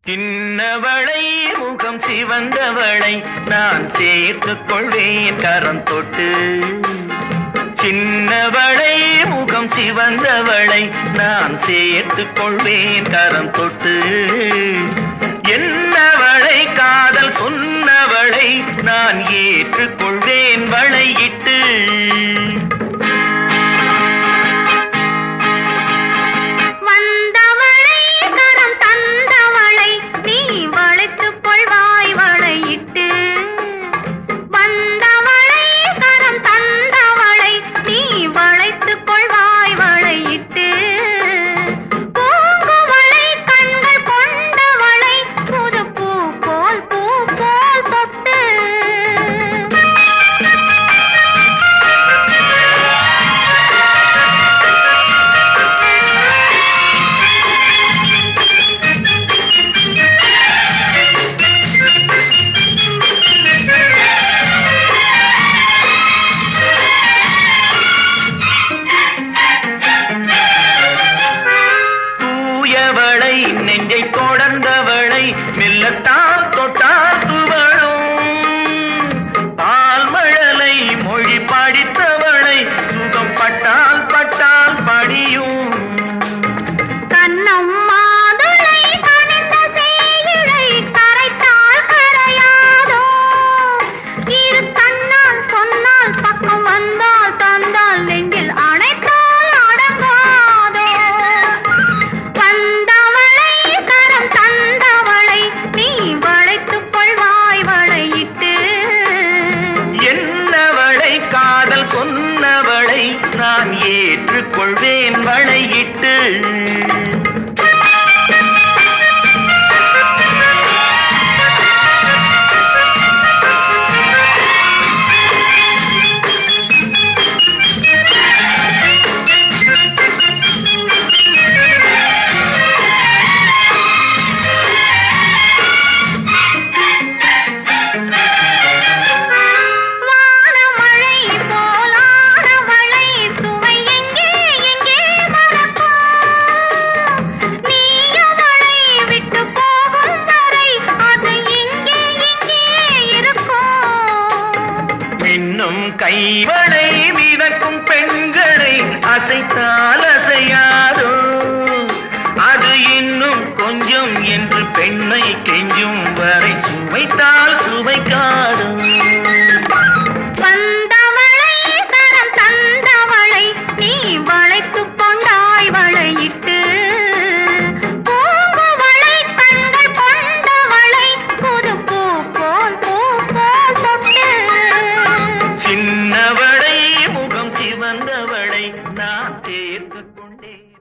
சின்னவளை முகம் சிவந்தவளை நான் சேர்த்துக் கொள்வேன் கரம் தொட்டு சின்னவளை முகம் சிவந்தவளை நான் சேர்த்துக் கொள்வேன் கரம் தொட்டு என்னவளை காதல் சொன்னவளை நான் ஏற்றுக்கொள்வேன் வளையிட்டு வந்தவளை கரம் தந்தவளை நீ வளைத்துக் கொள்வாய் வளையிட்டு வந்தவளை கரம் தந்தவளை நீ வளைத்துக் கொள்வாய் வளையிட்டு பூங்குவளை கண்கள் கொண்டவளை புது பூ போல் பூ போல் தொட்டு தூயவளை நெஞ்சை தொடர்ந்தவளை மெல்லத்தால் தொட்டால் துவழும் பால்மழலை மொழி படித்தவளை சுகம் பட்டால் பட்டால் படியும் கண்ணம் மாதுளை கனிந்த சேயிழை கரைத்தால் கரையாதோ இரு கண்ணால் சொன்னால் பக்கம் வந்தால் தந்தால் நெஞ்சில் அணைத்தால் அடங்காதோ வந்தவளை கரம் தந்தவளை நீ வளைத்துக் கொள்வாய் வளையிட்டு என்னவளை காதல் சொன்னவளை நான் ஏற்றுக்கொள்வேன் வளையிட்டு வானமழை போலானவளை சுவை எங்கே எங்கே மறக்கும் நீயவளை விட்டு போகும் வரை அது இங்கே இங்கே இருக்கும் இன்னும் கைவளை மிதக்கும் பெண்களை அசைத்தால் அசையாதோ அது இன்னும் கொஞ்சம் என்று பெண்ணை கெஞ்சும் வரை சுவைத்தால் சுவைக்காடும் வந்தவளை கரம் தந்தவளை நீ வளைத்துக் கொண்டாய் வளையிட்டு பூங்குவளை கண்கள் கொண்டவளை புது பூ போல் பூ போல் தொட்டு சின்னவளை முகம் சிவந்தவளை நான் சேர்த்துக் கொண்டேன்